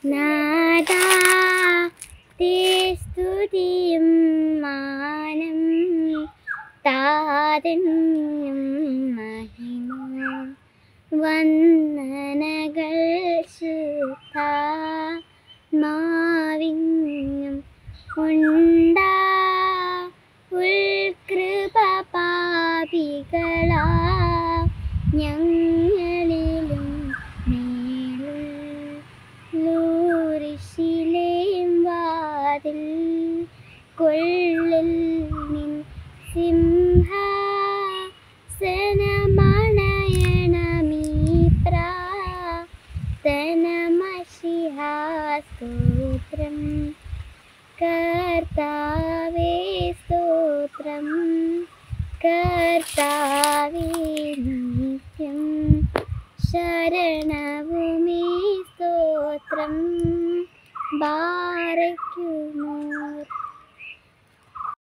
നാദാ തേ സ്തുതിയും മാനം താതന്യം മഹിമ വന്ദനകൾ ശുദ്ധ മാവിഞ്ഞും ഉണ്ടാ ഉൾകൃപ പാപികളാ ഞങ്ങളിലും മേലൂരിശിലേം വാതിൽ കൊള്ളിൽ നിൻ സിംഹ സനമണയണമീപ്രാ തനമശിഹാസ്തോത്രം കർത്താവേ സ്തോത്രം കർത്താവേ നിത്യം ശരണവുമേ സ്തോത്രം ബാരയ്ക്കുമോർ